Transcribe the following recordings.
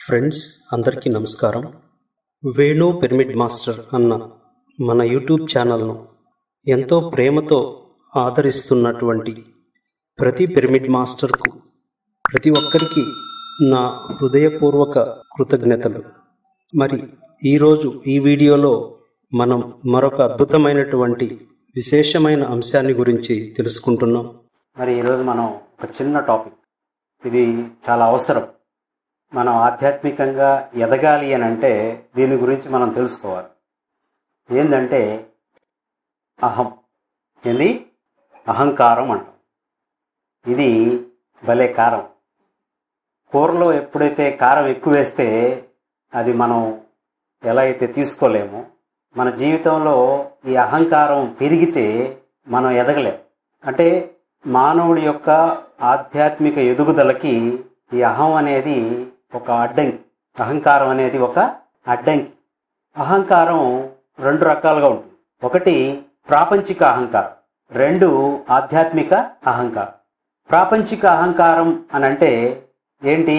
Friends అందరికీ నమస్కారం Venu pyramid master అన్న మన యూట్యూబ్ ఛానల్ను ఎంతో ప్రేమతో ఆదరిస్తున్నటువంటి ప్రతి పిరమిడ్ మాస్టర్కు ప్రతి ఒక్కరికి నా హృదయపూర్వక కృతజ్ఞతలు మరి ఈరోజు ఈ వీడియోలో మనం మరొక అద్భుతమైనటువంటి విశేషమైన అంశాన్ని గురించి తెలుసుకుంటున్నాం మరి ఈరోజు మనం ఒక చిన్న టాపిక్ ఇది చాలా అవసరం మనం ఆధ్యాత్మికంగా ఎదగాలి అని అంటే దీని గురించి మనం తెలుసుకోవాలి ఏంటంటే అహం ఏంది అహంకారం అంటాం ఇది భలే కారం కూరలో ఎప్పుడైతే కారం ఎక్కువ వేస్తే అది మనం ఎలా అయితే తీసుకోలేమో మన జీవితంలో ఈ అహంకారం పెరిగితే మనం ఎదగలేం అంటే మానవుడి యొక్క ఆధ్యాత్మిక ఎదుగుదలకి ఈ అహం అనేది ఒక అడ్డంకి అహంకారం అనేది ఒక అడ్డంకి అహంకారం రెండు రకాలుగా ఉంటుంది ఒకటి ప్రాపంచిక అహంకారం రెండు ఆధ్యాత్మిక అహంకారం ప్రాపంచిక అహంకారం అని అంటే ఏంటి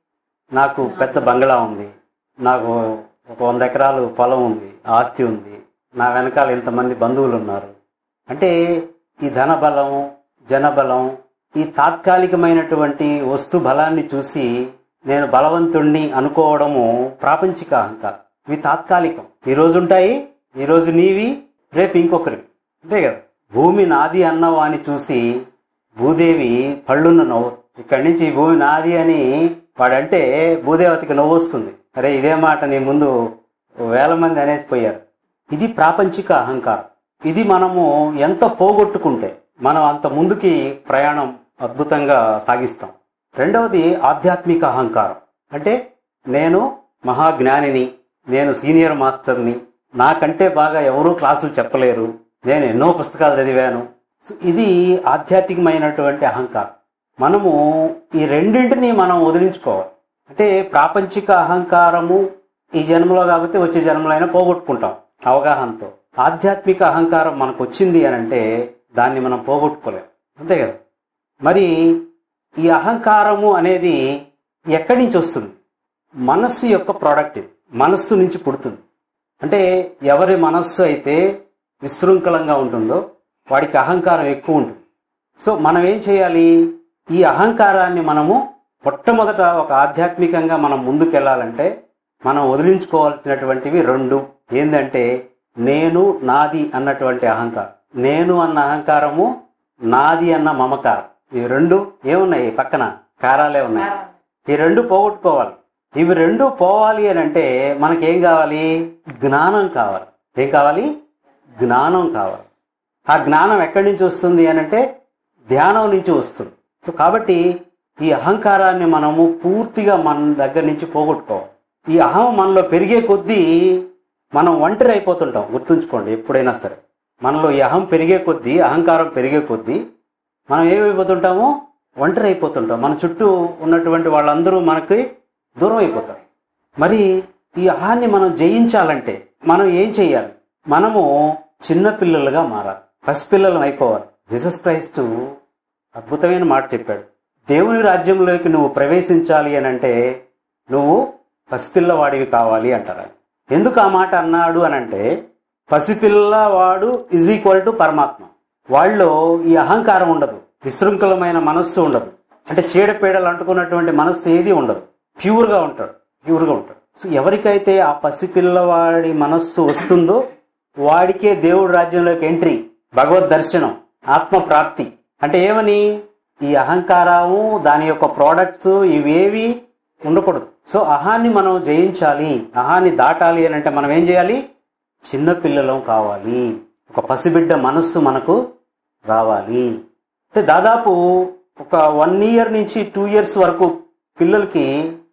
నాకు పెద్ద బంగ్లా ఉంది నాకు ఒక వంద ఎకరాలు పొలం ఉంది ఆస్తి ఉంది నా వెనకాల ఇంతమంది బంధువులు ఉన్నారు అంటే ఈ ధన బలం జనబలం ఈ తాత్కాలికమైనటువంటి వస్తు బలాన్ని చూసి నేను బలవంతుణ్ణి అనుకోవడము ప్రాపంచిక అహంకారం ఇవి తాత్కాలికం ఈ రోజు ఉంటాయి ఈ రోజు నీవి రేపు ఇంకొకరి అంతే కదా భూమి నాది అన్నవాని చూసి భూదేవి పళ్ళున్న నవ్వు ఇక్కడి నుంచి ఈ భూమి నాది అని వాడంటే భూదేవతకి నవ్వు వస్తుంది అరే ఇదే మాట నీ ముందు వేల మంది అనేసిపోయారు ఇది ప్రాపంచిక అహంకారం ఇది మనము ఎంత పోగొట్టుకుంటే మనం అంత ముందుకి ప్రయాణం అద్భుతంగా సాగిస్తాం రెండవది ఆధ్యాత్మిక అహంకారం అంటే నేను మహాజ్ఞానిని నేను సీనియర్ మాస్టర్ని నాకంటే బాగా ఎవరూ క్లాసులు చెప్పలేరు నేను ఎన్నో పుస్తకాలు చదివాను సో ఇది ఆధ్యాత్మికమైనటువంటి అహంకారం మనము ఈ రెండింటిని మనం వదిలించుకోవాలి అంటే ప్రాపంచిక అహంకారము ఈ జన్మలో కాబట్టి వచ్చే జన్మలో అయినా పోగొట్టుకుంటాం అవగాహనతో ఆధ్యాత్మిక అహంకారం మనకు వచ్చింది అని అంటే దాన్ని మనం పోగొట్టుకోలేం అంతే కదా మరి ఈ అహంకారము అనేది ఎక్కడి నుంచి వస్తుంది మనస్సు యొక్క ప్రోడక్ట్ ఇది మనస్సు నుంచి పుడుతుంది అంటే ఎవరి మనస్సు అయితే విశృంఖలంగా ఉంటుందో వాడికి అహంకారం ఎక్కువ ఉంటుంది సో మనం ఏం చేయాలి ఈ అహంకారాన్ని మనము మొట్టమొదట ఒక ఆధ్యాత్మికంగా మనం ముందుకెళ్ళాలంటే మనం వదిలించుకోవాల్సినటువంటివి రెండు ఏంటంటే నేను నాది అన్నటువంటి అహంకారం నేను అన్న అహంకారము నాది అన్న మమకారం ఈ రెండు ఏమున్నాయి పక్కన కారాలే ఉన్నాయి ఈ రెండు పోగొట్టుకోవాలి ఇవి రెండు పోవాలి అని అంటే మనకేం కావాలి జ్ఞానం కావాలి ఏం కావాలి జ్ఞానం కావాలి ఆ జ్ఞానం ఎక్కడి నుంచి వస్తుంది అని అంటే ధ్యానం నుంచి వస్తుంది సో కాబట్టి ఈ అహంకారాన్ని మనము పూర్తిగా మన దగ్గర నుంచి పోగొట్టుకోవాలి ఈ అహం మనలో పెరిగే కొద్దీ మనం ఒంటరి అయిపోతుంటాం గుర్తుంచుకోండి ఎప్పుడైనా సరే మనలో ఈ అహం పెరిగే కొద్దీ అహంకారం పెరిగే కొద్దీ మనం ఏమైపోతుంటామో ఒంటరి అయిపోతుంటాం మన చుట్టూ ఉన్నటువంటి వాళ్ళందరూ మనకి దూరం అయిపోతారు మరి ఈ అహాన్ని మనం జయించాలంటే మనం ఏం చేయాలి మనము చిన్న పిల్లలుగా మారాలి పసిపిల్లలం అయిపోవాలి జీసస్ క్రైస్ట్ అద్భుతమైన మాట చెప్పాడు దేవుని రాజ్యంలోకి నువ్వు ప్రవేశించాలి అని అంటే నువ్వు పసిపిల్లవాడివి కావాలి అంటారు ఆయన. ఎందుకు ఆ మాట అన్నాడు అని అంటే పసిపిల్లవాడు ఈజ్ ఈక్వల్ టు పరమాత్మ వాళ్ళలో ఈ అహంకారం ఉండదు విశృంఖలమైన మనస్సు ఉండదు అంటే చీడపీడలు అంటుకున్నటువంటి మనస్సు ఏది ఉండదు ప్యూర్గా ఉంటాడు ప్యూర్గా ఉంటాడు సో ఎవరికైతే ఆ పసిపిల్లవాడి మనస్సు వస్తుందో వాడికే దేవుడి రాజ్యంలోకి ఎంట్రీ భగవద్ దర్శనం ఆత్మ ప్రాప్తి అంటే ఏమని ఈ అహంకారము దాని యొక్క ప్రోడక్ట్స్ ఇవేవి ఉండకూడదు సో అహాన్ని మనం జయించాలి అహాన్ని దాటాలి అని అంటే మనం ఏం చేయాలి చిన్న పిల్లలం కావాలి ఒక పసిబిడ్డ మనస్సు మనకు రావాలి అంటే దాదాపు ఒక వన్ ఇయర్ నుంచి టూ ఇయర్స్ వరకు పిల్లలకి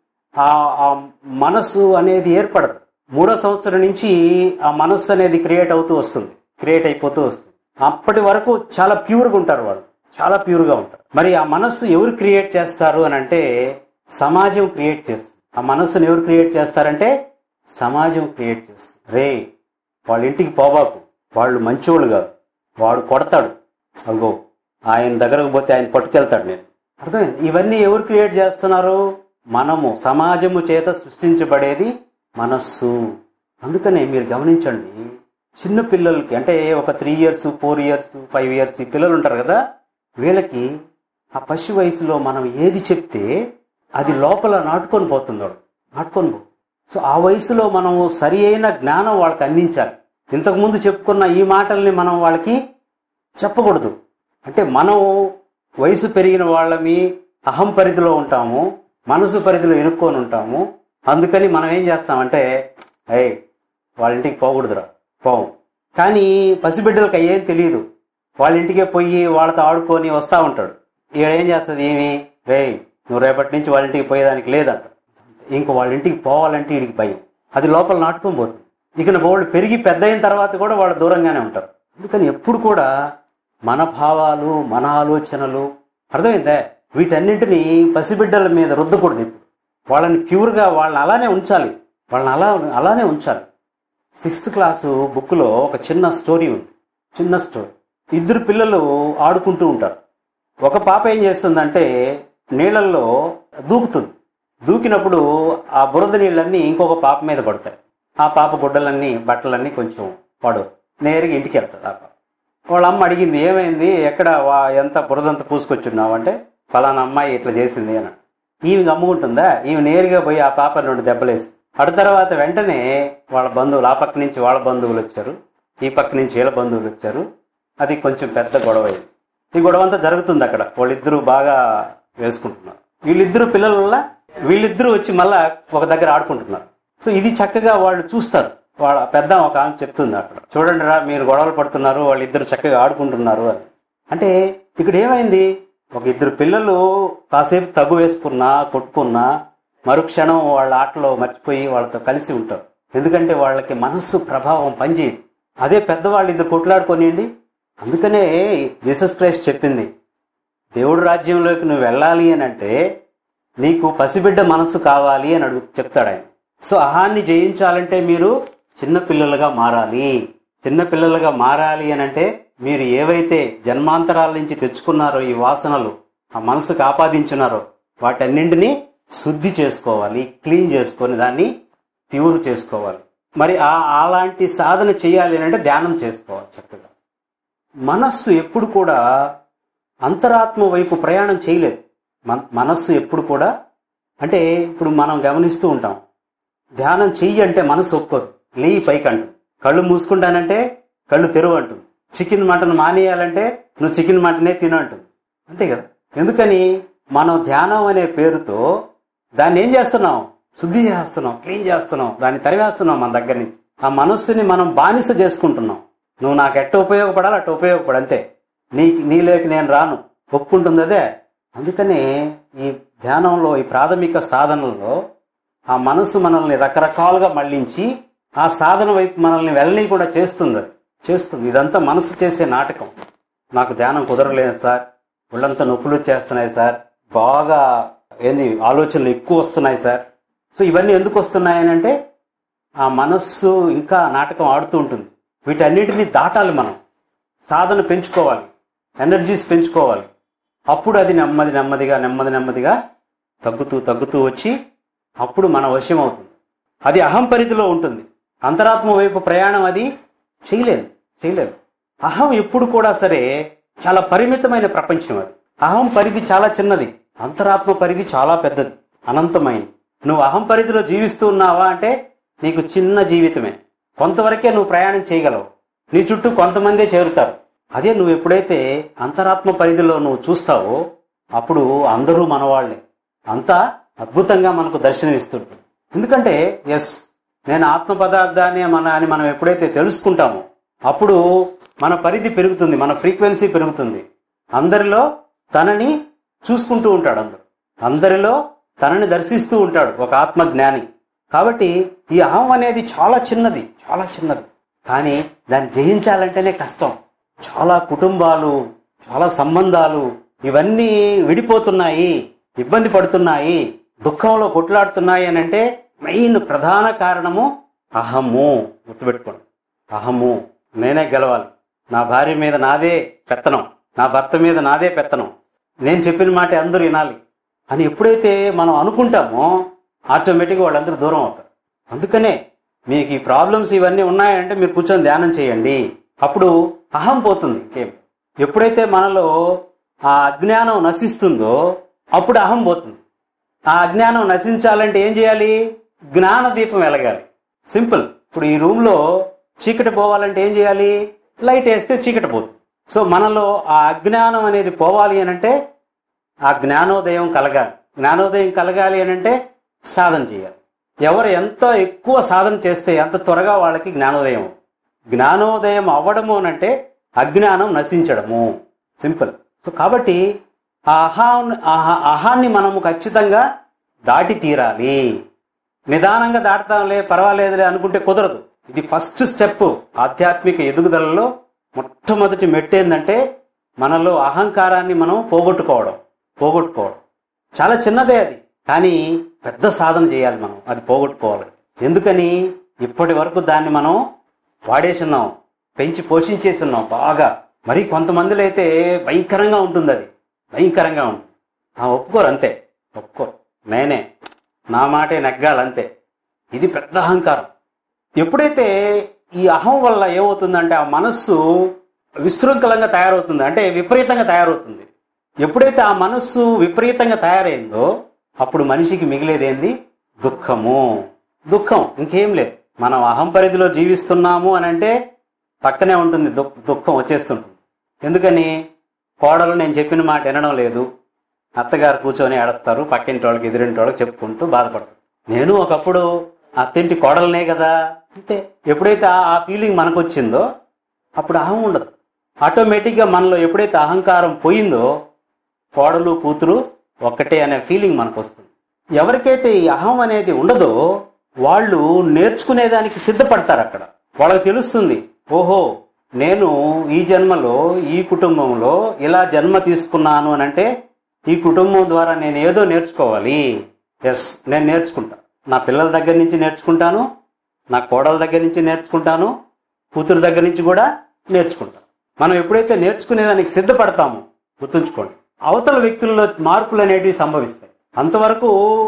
ఆ ఆ మనస్సు అనేది ఏర్పడదు మూడో సంవత్సరం నుంచి ఆ మనస్సు అనేది క్రియేట్ అవుతూ వస్తుంది క్రియేట్ అయిపోతూ వస్తుంది అప్పటి వరకు చాలా ప్యూర్గా ఉంటారు వాళ్ళు చాలా ప్యూర్గా ఉంటారు మరి ఆ మనస్సు ఎవరు క్రియేట్ చేస్తారు అని అంటే సమాజం క్రియేట్ చేస్తుంది ఆ మనస్సును ఎవరు క్రియేట్ చేస్తారంటే సమాజం క్రియేట్ చేస్తుంది రే వాళ్ళ ఇంటికి పోబాకు వాళ్ళు మంచోళ్ళు కాదు వాడు కొడతాడు అగో ఆయన దగ్గరకు పోతే ఆయన పట్టుకెళ్తాడు నేను అర్థమైంది ఇవన్నీ ఎవరు క్రియేట్ చేస్తున్నారు మనము సమాజము చేత సృష్టించబడేది మనస్సు అందుకనే మీరు గమనించండి చిన్న పిల్లలకి అంటే ఒక three years four years five years ఈ పిల్లలు ఉంటారు కదా వీళ్ళకి ఆ పశు వయసులో మనం ఏది చెప్తే అది లోపల నాటుకొని పోతుంది వాడు నాటుకొని పో సో ఆ వయసులో మనం సరి అయిన జ్ఞానం వాళ్ళకి అందించాలి ఇంతకుముందు చెప్పుకున్న ఈ మాటల్ని మనం వాళ్ళకి చెప్పకూడదు అంటే మనం వయసు పెరిగిన వాళ్ళమి అహం పరిధిలో ఉంటాము మనసు పరిధిలో ఇరుక్కొని ఉంటాము అందుకని మనం ఏం చేస్తామంటే అయ్యి వాళ్ళ ఇంటికి పోకూడదురా పోం కానీ పసిబిడ్డలకి అయ్యేం తెలియదు వాళ్ళ ఇంటికే పోయి వాళ్ళతో ఆడుకొని వస్తూ ఉంటాడు ఈడేం చేస్తుంది ఏమి రే నువ్వు రేపటి నుంచి వాళ్ళ ఇంటికి పోయేదానికి లేదంట ఇంకో వాళ్ళ ఇంటికి పోవాలంటే వీడికి భయం అది లోపల నాటుకొని పోతుంది ఇక వాళ్ళు పెరిగి పెద్ద అయిన తర్వాత కూడా వాళ్ళు దూరంగానే ఉంటారు అందుకని ఎప్పుడు కూడా మన భావాలు మన ఆలోచనలు అర్థమైందా వీటన్నింటినీ పసిబిడ్డల మీద రుద్దకూడదు ఇప్పుడు వాళ్ళని ప్యూర్గా వాళ్ళని అలానే ఉంచాలి వాళ్ళని అలా అలానే ఉంచాలి సిక్స్త్ క్లాసు బుక్లో ఒక చిన్న స్టోరీ ఉంది చిన్న స్టోరీ ఇద్దరు పిల్లలు ఆడుకుంటూ ఉంటారు ఒక పాప ఏం చేస్తుందంటే నీళ్ళల్లో దూకుతుంది దూకినప్పుడు ఆ బురద నీళ్ళన్నీ ఇంకొక పాప మీద పడతాయి ఆ పాప గుడ్డలన్నీ బట్టలన్నీ కొంచెం పడు నేరుగా ఇంటికి వెళ్తుంది ఆ పాప వాళ్ళ అమ్మ అడిగింది ఏమైంది ఎక్కడ వా- ఎంత బురదంత పూసుకొచ్చున్నావు అంటే ఫలానా అమ్మాయి ఇట్లా చేసింది అని ఈమె అమ్ముకుంటుందా ఈమె నేరుగా పోయి ఆ పాప రెండు దెబ్బలేసి అటు తర్వాత వెంటనే వాళ్ళ బంధువులు ఆ పక్క నుంచి వాళ్ళ బంధువులు వచ్చారు ఈ పక్క నుంచి వీళ్ళ బంధువులు వచ్చారు అది కొంచెం పెద్ద గొడవ అయింది ఈ గొడవ అంతా జరుగుతుంది అక్కడ వాళ్ళిద్దరూ బాగా వేసుకుంటున్నారు వీళ్ళిద్దరు పిల్లల వల్ల వీళ్ళిద్దరూ వచ్చి మళ్ళా ఒక దగ్గర ఆడుకుంటున్నారు సో ఇది చక్కగా వాళ్ళు చూస్తారు వాళ్ళ పెద్ద ఒక ఆమె చెప్తుంది అక్కడ చూడండి రా మీరు గొడవలు పడుతున్నారు వాళ్ళిద్దరు చక్కగా ఆడుకుంటున్నారు అని అంటే ఇక్కడ ఏమైంది ఒక ఇద్దరు పిల్లలు కాసేపు తగు వేసుకున్నా కొట్టుకున్నా మరుక్షణం వాళ్ళ ఆటలో మర్చిపోయి వాళ్ళతో కలిసి ఉంటారు ఎందుకంటే వాళ్ళకి మనస్సు ప్రభావం పనిచేయదు అదే పెద్దవాళ్ళు ఇద్దరు కొట్లాడుకోనియండి అందుకనే జీసస్ క్రైస్ట్ చెప్పింది దేవుడు రాజ్యంలోకి నువ్వు వెళ్ళాలి అని అంటే నీకు పసిబిడ్డ మనస్సు కావాలి అని అడుగు చెప్తాడు ఆయన సో అహాన్ని జయించాలంటే మీరు చిన్న పిల్లలుగా మారాలి చిన్న పిల్లలుగా మారాలి అని అంటే మీరు ఏవైతే జన్మాంతరాల నుంచి తెచ్చుకున్నారో ఈ వాసనలు ఆ మనసుకు ఆపాదించున్నారో వాటన్నింటినీ శుద్ధి చేసుకోవాలి క్లీన్ చేసుకొని దాన్ని ప్యూర్ చేసుకోవాలి మరి ఆ అలాంటి సాధన చేయాలి అని అంటే ధ్యానం చేసుకోవాలి చక్కగా మనస్సు ఎప్పుడు కూడా అంతరాత్మ వైపు ప్రయాణం చేయలేదు మన మనస్సు ఎప్పుడు కూడా అంటే ఇప్పుడు మనం గమనిస్తూ ఉంటాం ధ్యానం చెయ్యి అంటే మనసు ఒప్పుకోదు లేయి పైకి అంటు కళ్ళు మూసుకుంటానంటే కళ్ళు తెరువు అంటుంది చికెన్ మటన్ మానేయాలంటే నువ్వు చికెన్ మటనే తిను అంటుంది అంతే కదా ఎందుకని మనం ధ్యానం అనే పేరుతో దాన్ని ఏం చేస్తున్నాం శుద్ధి చేస్తున్నాం క్లీన్ చేస్తున్నాం దాన్ని తరివేస్తున్నాం మన దగ్గర నుంచి ఆ మనస్సుని మనం బానిస చేసుకుంటున్నాం నువ్వు నాకు ఎట్ట ఉపయోగపడాలి అట్ట ఉపయోగపడు అంతే నీ నీలోకి నేను రాను ఒప్పుకుంటుంది అదే అందుకనే ఈ ధ్యానంలో ఈ ప్రాథమిక సాధనలో ఆ మనసు మనల్ని రకరకాలుగా మళ్ళించి ఆ సాధన వైపు మనల్ని వెళ్ళని కూడా చేస్తుంది అది. చేస్తుంది ఇదంతా మనసు చేసే నాటకం నాకు ధ్యానం కుదరలేదు సార్ ఒళ్ళంతా నొప్పులు వచ్చేస్తున్నాయి సార్ బాగా ఏంది ఆలోచనలు ఎక్కువ వస్తున్నాయి సార్ సో ఇవన్నీ ఎందుకు వస్తున్నాయని అంటే ఆ మనస్సు ఇంకా నాటకం ఆడుతూ ఉంటుంది వీటన్నిటిని దాటాలి మనం సాధన పెంచుకోవాలి ఎనర్జీస్ పెంచుకోవాలి అప్పుడు అది నెమ్మది నెమ్మదిగా నెమ్మది నెమ్మదిగా తగ్గుతూ తగ్గుతూ వచ్చి అప్పుడు మన వశం అవుతుంది అది అహం పరిధిలో ఉంటుంది అంతరాత్మ వైపు ప్రయాణం అది చేయలేదు చేయలేదు అహం ఎప్పుడు కూడా సరే చాలా పరిమితమైన ప్రపంచం అది అహం పరిధి చాలా చిన్నది అంతరాత్మ పరిధి చాలా పెద్దది అనంతమైనది నువ్వు అహం పరిధిలో జీవిస్తూ ఉన్నావా అంటే నీకు చిన్న జీవితమే కొంతవరకే నువ్వు ప్రయాణం చేయగలవు నీ చుట్టూ కొంతమందే చేరుతారు అదే నువ్వు ఎప్పుడైతే అంతరాత్మ పరిధిలో నువ్వు చూస్తావో అప్పుడు అందరూ మనవాళ్లే అంతా అద్భుతంగా మనకు దర్శనమిస్తుంది ఎందుకంటే ఎస్ నేను ఆత్మ పదార్థాన్ని మన అని మనం ఎప్పుడైతే తెలుసుకుంటామో అప్పుడు మన పరిధి పెరుగుతుంది మన ఫ్రీక్వెన్సీ పెరుగుతుంది అందరిలో తనని చూసుకుంటూ ఉంటాడు అందరు అందరిలో తనని దర్శిస్తూ ఉంటాడు ఒక ఆత్మ జ్ఞాని కాబట్టి ఈ అహం అనేది చాలా చిన్నది చాలా చిన్నది కానీ దాన్ని జయించాలంటేనే కష్టం చాలా కుటుంబాలు చాలా సంబంధాలు ఇవన్నీ విడిపోతున్నాయి ఇబ్బంది పడుతున్నాయి దుఃఖంలో కొట్లాడుతున్నాయి అని అంటే మెయిన్ ప్రధాన కారణము అహము గుర్తుపెట్టుకోండి అహము నేనే గెలవాలి నా భార్య మీద నాదే పెత్తనం నా భర్త మీద నాదే పెత్తనం నేను చెప్పిన మాట అందరూ వినాలి అని ఎప్పుడైతే మనం అనుకుంటామో ఆటోమేటిక్గా వాళ్ళందరూ దూరం అవుతారు అందుకనే మీకు ఈ ప్రాబ్లమ్స్ ఇవన్నీ ఉన్నాయంటే మీరు కూర్చొని ధ్యానం చేయండి అప్పుడు అహం పోతుంది ఇంకేం ఎప్పుడైతే మనలో ఆ అజ్ఞానం నశిస్తుందో అప్పుడు అహం పోతుంది ఆ అజ్ఞానం నశించాలంటే ఏం చేయాలి జ్ఞాన దీపం వెలగాలి సింపుల్ ఇప్పుడు ఈ రూమ్ లో చీకటి పోవాలంటే ఏం చేయాలి లైట్ వేస్తే చీకటి పోతుంది సో మనలో ఆ అజ్ఞానం అనేది పోవాలి అని అంటే ఆ జ్ఞానోదయం కలగాలి జ్ఞానోదయం కలగాలి అని అంటే సాధన చేయాలి ఎవరు ఎంత ఎక్కువ సాధన చేస్తే అంత త్వరగా వాళ్ళకి జ్ఞానోదయం అవుతుంది. జ్ఞానోదయం అవ్వడము అని అంటే అజ్ఞానం నశించడము సింపుల్ సో కాబట్టి ఆ అహా ఆహా అహాన్ని మనము ఖచ్చితంగా దాటి తీరాలి నిదానంగా దాటుతాంలే పర్వాలేదులే అనుకుంటే కుదరదు ఇది ఫస్ట్ స్టెప్ ఆధ్యాత్మిక ఎదుగుదలలో మొట్టమొదటి మెట్టు ఏంటంటే మనలో అహంకారాన్ని మనం పోగొట్టుకోవడం పోగొట్టుకోవడం చాలా చిన్నదే అది కానీ పెద్ద సాధన చేయాలి మనం అది పోగొట్టుకోవాలి ఎందుకని ఇప్పటి వరకు దాన్ని మనం వాడేసున్నాం పెంచి పోషించేసున్నాం బాగా మరి కొంతమందిలో అయితే భయంకరంగా ఉంటుంది అది భయంకరంగా ఉంటుంది ఆ ఒప్పుకోరు అంతే ఒప్పుకోరు నేనే నా మాటే నెగ్గాలంతే ఇది పెద్ద అహంకారం ఎప్పుడైతే ఈ అహం వల్ల ఏమవుతుందంటే ఆ మనస్సు విశృంఖలంగా తయారవుతుంది అంటే విపరీతంగా తయారవుతుంది ఎప్పుడైతే ఆ మనస్సు విపరీతంగా తయారైందో అప్పుడు మనిషికి మిగిలేదేంది దుఃఖము దుఃఖం ఇంకేం లేదు మనం అహం పరిధిలో జీవిస్తున్నాము అని అంటే పక్కనే ఉంటుంది దుః- దుఃఖం వచ్చేస్తుంటుంది ఎందుకని కోడలు నేను చెప్పిన మాట వినడం లేదు అత్తగారు కూర్చొని ఏడుస్తారు పక్కింటి వాళ్ళకి ఎదురింటి వాళ్ళకి చెప్పుకుంటూ బాధపడతారు నేను ఒకప్పుడు అత్తింటి కోడలనే కదా అంతే ఎప్పుడైతే ఆ- ఆ ఫీలింగ్ మనకు వచ్చిందో అప్పుడు అహం ఉండదు ఆటోమేటిక్గా మనలో ఎప్పుడైతే అహంకారం పోయిందో కోడలు కూతురు ఒక్కటే అనే ఫీలింగ్ మనకు వస్తుంది ఎవరికైతే ఈ అహం అనేది ఉండదో వాళ్ళు నేర్చుకునేదానికి సిద్ధపడతారు అక్కడ వాళ్ళకి తెలుస్తుంది ఓహో నేను ఈ జన్మలో ఈ కుటుంబంలో ఇలా జన్మ తీసుకున్నాను అని అంటే ఈ కుటుంబం ద్వారా నేను ఏదో నేర్చుకోవాలి ఎస్ నేను నేర్చుకుంటా నా పిల్లల దగ్గర నుంచి నేర్చుకుంటాను నా కోడల దగ్గర నుంచి నేర్చుకుంటాను కూతురు దగ్గర నుంచి కూడా నేర్చుకుంటాను మనం ఎప్పుడైతే నేర్చుకునేదానికి సిద్ధపడతామో గుర్తుంచుకోండి అవతల వ్యక్తుల్లో మార్పులు అనేటివి సంభవిస్తాయి అంతవరకు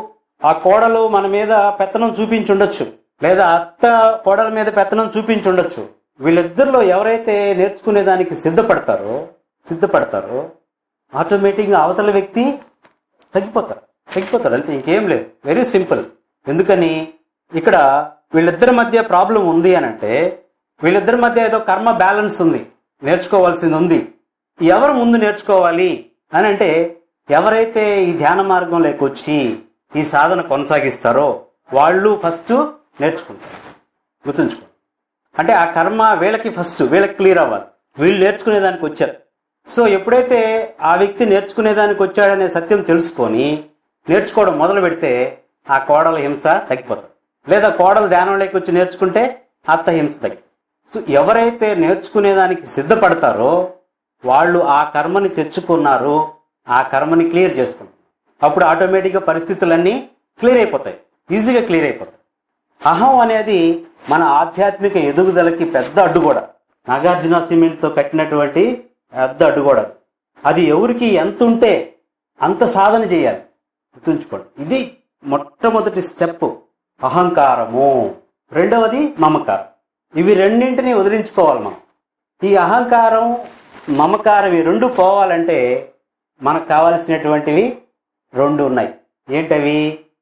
ఆ కోడలు మన మీద పెత్తనం చూపించుండొచ్చు లేదా అత్త కోడల మీద పెత్తనం చూపించుండొచ్చు వీళ్ళిద్దరిలో ఎవరైతే నేర్చుకునేదానికి సిద్ధపడతారో సిద్ధపడతారో ఆటోమేటిక్గా అవతల వ్యక్తి తగ్గిపోతారు తగ్గిపోతారు అంతే ఇంకేం లేదు వెరీ సింపుల్ ఎందుకని ఇక్కడ వీళ్ళిద్దరి మధ్య ప్రాబ్లం ఉంది అని అంటే వీళ్ళిద్దరి మధ్య ఏదో కర్మ బ్యాలెన్స్ ఉంది నేర్చుకోవాల్సింది ఉంది ఎవరు ముందు నేర్చుకోవాలి అని అంటే ఎవరైతే ఈ ధ్యాన మార్గంలోకి వచ్చి ఈ సాధన కొనసాగిస్తారో వాళ్ళు ఫస్ట్ నేర్చుకుంటారు గుర్తుంచుకో అంటే ఆ కర్మ వీళ్ళకి ఫస్ట్ వీళ్ళకి క్లియర్ అవ్వాలి వీళ్ళు నేర్చుకునేదానికి వచ్చారు సో ఎప్పుడైతే ఆ వ్యక్తి నేర్చుకునేదానికి వచ్చాడనే సత్యం తెలుసుకొని నేర్చుకోవడం మొదలు పెడితే ఆ కోడల హింస తగ్గిపోతుంది లేదా కోడలు ధ్యానంలోకి వచ్చి నేర్చుకుంటే అత్త హింస తగ్గి సో ఎవరైతే నేర్చుకునేదానికి సిద్ధపడతారో వాళ్ళు ఆ కర్మని తెచ్చుకున్నారు ఆ కర్మని క్లియర్ చేసుకుంటారు అప్పుడు ఆటోమేటిక్గా పరిస్థితులన్నీ క్లియర్ అయిపోతాయి ఈజీగా క్లియర్ అయిపోతాయి అహం అనేది మన ఆధ్యాత్మిక ఎదుగుదలకి పెద్ద అడ్డుగోడ నాగార్జున సిమెంట్తో కట్టినటువంటి పెద్ద అడ్డుగోడ అది. అది ఎవరికి ఎంత ఉంటే అంత సాధన చేయాలి గుర్తుంచుకోండి ఇది మొట్టమొదటి స్టెప్ అహంకారము రెండవది మమకారం ఇవి రెండింటిని వదిలించుకోవాలి మనం ఈ అహంకారం మమకారం ఈ రెండు పోవాలంటే మనకు కావాల్సినటువంటివి రెండు ఉన్నాయి ఏంటవి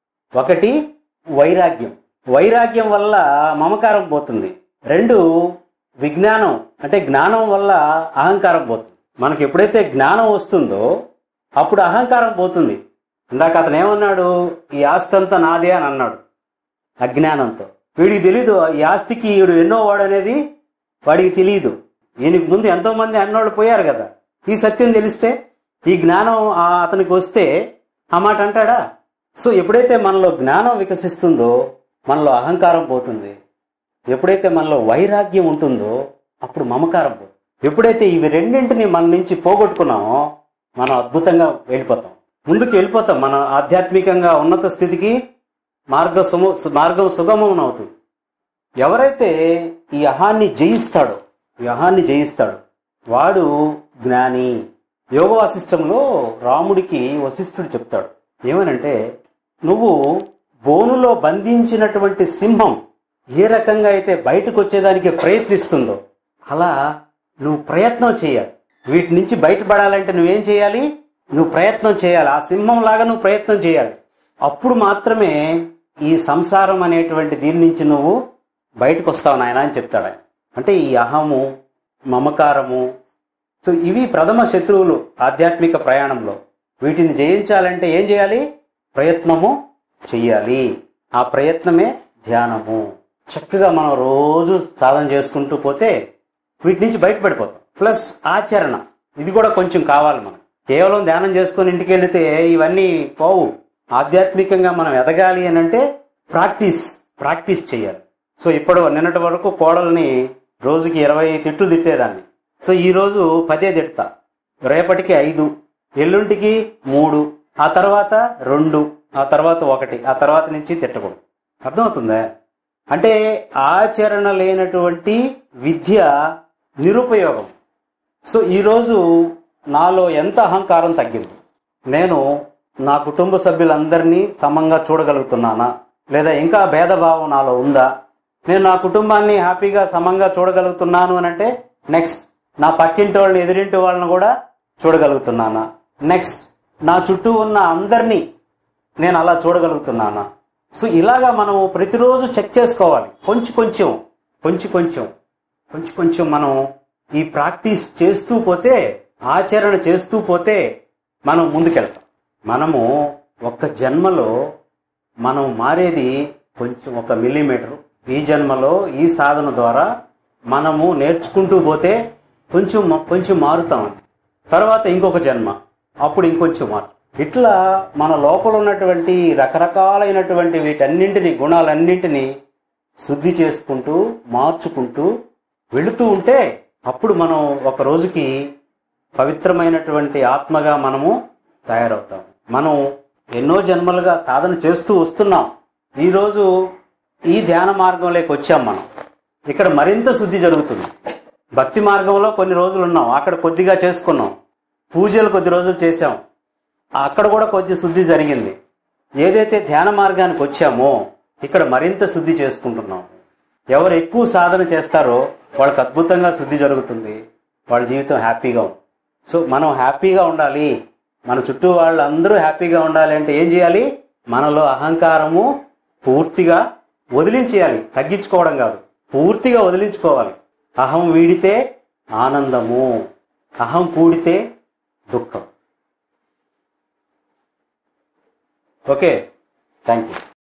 ఒకటి వైరాగ్యం వైరాగ్యం వల్ల మమకారం పోతుంది రెండు విజ్ఞానం అంటే జ్ఞానం వల్ల అహంకారం పోతుంది మనకి ఎప్పుడైతే జ్ఞానం వస్తుందో అప్పుడు అహంకారం పోతుంది ఇందాక అతను ఏమన్నాడు ఈ ఆస్తి అంతా నాదే అని అన్నాడు అజ్ఞానంతో వీడికి తెలీదు ఈ ఆస్తికి వీడు ఎన్నో వాడు అనేది వాడికి తెలియదు ఈయనకి ముందు ఎంతో మంది అన్నోళ్ళు పోయారు కదా ఈ సత్యం తెలిస్తే ఈ జ్ఞానం ఆ అతనికి వస్తే ఆ మాట అంటాడా సో ఎప్పుడైతే మనలో జ్ఞానం వికసిస్తుందో మనలో అహంకారం పోతుంది ఎప్పుడైతే మనలో వైరాగ్యం ఉంటుందో అప్పుడు మమకారం పోతుంది ఎప్పుడైతే ఇవి రెండింటిని మన నుంచి పోగొట్టుకున్నామో మనం అద్భుతంగా వెళ్ళిపోతాం ముందుకు వెళ్ళిపోతాం మన ఆధ్యాత్మికంగా ఉన్నత స్థితికి మార్గ సుమ మార్గం సుగమం అవుతుంది ఎవరైతే ఈ అహాన్ని జయిస్తాడో ఈ అహాన్ని జయిస్తాడో వాడు జ్ఞాని యోగ వాసిష్టంలో రాముడికి వశిష్ఠుడు చెప్తాడు ఏమనంటే నువ్వు బోనులో బంధించినటువంటి సింహం ఏ రకంగా అయితే బయటకు వచ్చేదానికి ప్రయత్నిస్తుందో అలా నువ్వు ప్రయత్నం చేయాలి వీటి నుంచి బయటపడాలంటే నువ్వేం చేయాలి నువ్వు ప్రయత్నం చేయాలి ఆ సింహం లాగా నువ్వు ప్రయత్నం చేయాలి అప్పుడు మాత్రమే ఈ సంసారం అనేటువంటి దీని నుంచి నువ్వు బయటకు వస్తావు నాయన అని చెప్తాడు ఆయన అంటే ఈ అహము మమకారము సో ఇవి ప్రథమ శత్రువులు ఆధ్యాత్మిక ప్రయాణంలో వీటిని జయించాలంటే ఏం చేయాలి ప్రయత్నము చెయ్యాలి ఆ ప్రయత్నమే ధ్యానము చక్కగా మనం రోజు సాధన చేసుకుంటూ పోతే వీటి నుంచి బయటపడిపోతాం ప్లస్ ఆచరణ ఇది కూడా కొంచెం కావాలి మనం కేవలం ధ్యానం చేసుకొని ఇంటికి వెళితే ఇవన్నీ పోవు ఆధ్యాత్మికంగా మనం ఎదగాలి అని అంటే ప్రాక్టీస్ ప్రాక్టీస్ చేయాలి సో ఇప్పుడు నిన్నటి వరకు కోడల్ని రోజుకి ఇరవై తిట్లు తిట్టేదాన్ని సో ఈ రోజు పదే తిడతా రేపటికి ఐదు ఎల్లుంటికి మూడు ఆ తర్వాత రెండు ఆ తర్వాత ఒకటి ఆ తర్వాత నుంచి తిట్టకూడదు అర్థమవుతుందా అంటే ఆచరణ లేనటువంటి విద్య నిరుపయోగం సో ఈరోజు నాలో ఎంత అహంకారం తగ్గింది నేను నా కుటుంబ సభ్యులందరినీ సమంగా చూడగలుగుతున్నానా లేదా ఇంకా భేదభావం నాలో ఉందా నేను నా కుటుంబాన్ని హ్యాపీగా సమంగా చూడగలుగుతున్నాను అని అంటే నెక్స్ట్ నా పక్కింటి వాళ్ళని ఎదిరింటి వాళ్ళని కూడా చూడగలుగుతున్నానా నెక్స్ట్ నా చుట్టూ ఉన్న అందరినీ నేను అలా చూడగలుగుతున్నానా సో ఇలాగా మనం ప్రతిరోజు చెక్ చేసుకోవాలి కొంచెం కొంచెం కొంచెం కొంచెం కొంచెం కొంచెం మనం ఈ ప్రాక్టీస్ చేస్తూ పోతే ఆచరణ చేస్తూ పోతే మనం ముందుకెళ్తాం మనము ఒక్క జన్మలో మనం మారేది కొంచెం ఒక మిల్లీమీటర్ ఈ జన్మలో ఈ సాధన ద్వారా మనము నేర్చుకుంటూ పోతే కొంచెం కొంచెం మారుతాం తర్వాత ఇంకొక జన్మ అప్పుడు ఇంకొంచెం మారు ఇట్లా మన లోపల ఉన్నటువంటి రకరకాలైనటువంటి వీటన్నింటినీ గుణాలన్నింటినీ శుద్ధి చేసుకుంటూ మార్చుకుంటూ వెళుతూ ఉంటే అప్పుడు మనం ఒక రోజుకి పవిత్రమైనటువంటి ఆత్మగా మనము తయారవుతాం మనం ఎన్నో జన్మలుగా సాధన చేస్తూ వస్తున్నాం ఈరోజు ఈ ధ్యాన మార్గంలోకి వచ్చాం మనం ఇక్కడ మరింత శుద్ధి జరుగుతుంది భక్తి మార్గంలో కొన్ని రోజులు ఉన్నాం అక్కడ కొద్దిగా చేసుకున్నాం పూజలు కొద్ది రోజులు చేశాం అక్కడ కూడా కొద్ది శుద్ధి జరిగింది ఏదైతే ధ్యాన మార్గానికి వచ్చామో ఇక్కడ మరింత శుద్ధి చేసుకుంటున్నాం ఎవరు ఎక్కువ సాధన చేస్తారో వాళ్ళకి అద్భుతంగా శుద్ధి జరుగుతుంది వాళ్ళ జీవితం హ్యాపీగా ఉంది సో మనం హ్యాపీగా ఉండాలి మన చుట్టూ వాళ్ళందరూ హ్యాపీగా ఉండాలి అంటే ఏం చేయాలి మనలో అహంకారము పూర్తిగా వదిలించేయాలి తగ్గించుకోవడం కాదు పూర్తిగా వదిలించుకోవాలి అహం వీడితే ఆనందము అహం కూడితే దుఃఖం ఓకే థ్యాంక్ యూ